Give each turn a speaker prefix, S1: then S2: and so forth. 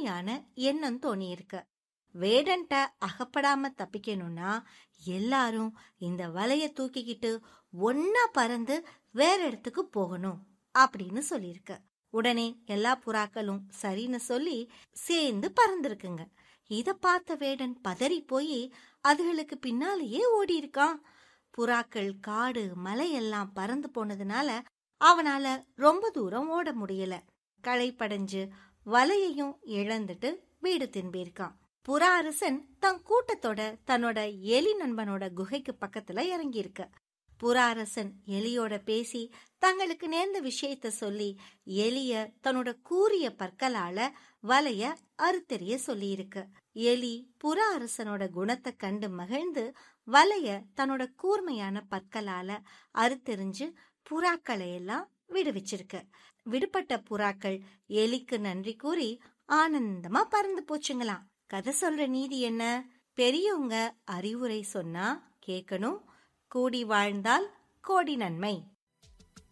S1: அருமையான எண்ணம் தோணியிருக்கு வேடன்ட்ட அகப்படாம தப்பிக்கணும்னா எல்லாரும் இந்த வலைய தூக்கிக்கிட்டு ஒன்னா பறந்து வேற இடத்துக்கு போகணும் அப்படின்னு சொல்லியிருக்கு உடனே எல்லா புறாக்களும் சரின்னு சொல்லி சேர்ந்து பறந்துருக்குங்க இத பார்த்த வேடன் பதறி போய் அதுகளுக்கு பின்னாலேயே ஓடி இருக்கான் புறாக்கள் காடு மலையெல்லாம் பறந்து போனதுனால அவனால ரொம்ப தூரம் ஓட முடியல களைப்படைஞ்சு வலையையும் இழந்துட்டு வீடு திரும்பியிருக்கான் புறா அரசன் தன் கூட்டத்தோட தன்னோட எலி நண்பனோட குகைக்கு பக்கத்துல இறங்கி இருக்க புறா அரசன் எலியோட பேசி தங்களுக்கு நேர்ந்த விஷயத்த சொல்லி எலிய தன்னோட கூரிய பற்களால வலைய அறுத்தெறிய சொல்லி இருக்கு எலி புறா அரசனோட குணத்தை கண்டு மகிழ்ந்து வலைய தன்னோட கூர்மையான பற்களால அறுத்தெறிஞ்சு புறாக்களை எல்லாம் விடுவிச்சிருக்கு விடுபட்ட புறாக்கள் எலிக்கு நன்றி கூறி ஆனந்தமா பறந்து போச்சுங்களாம் கதை சொல்ற நீதி என்ன பெரியவங்க அறிவுரை சொன்னா கேட்கணும் கூடி வாழ்ந்தால் கோடி நன்மை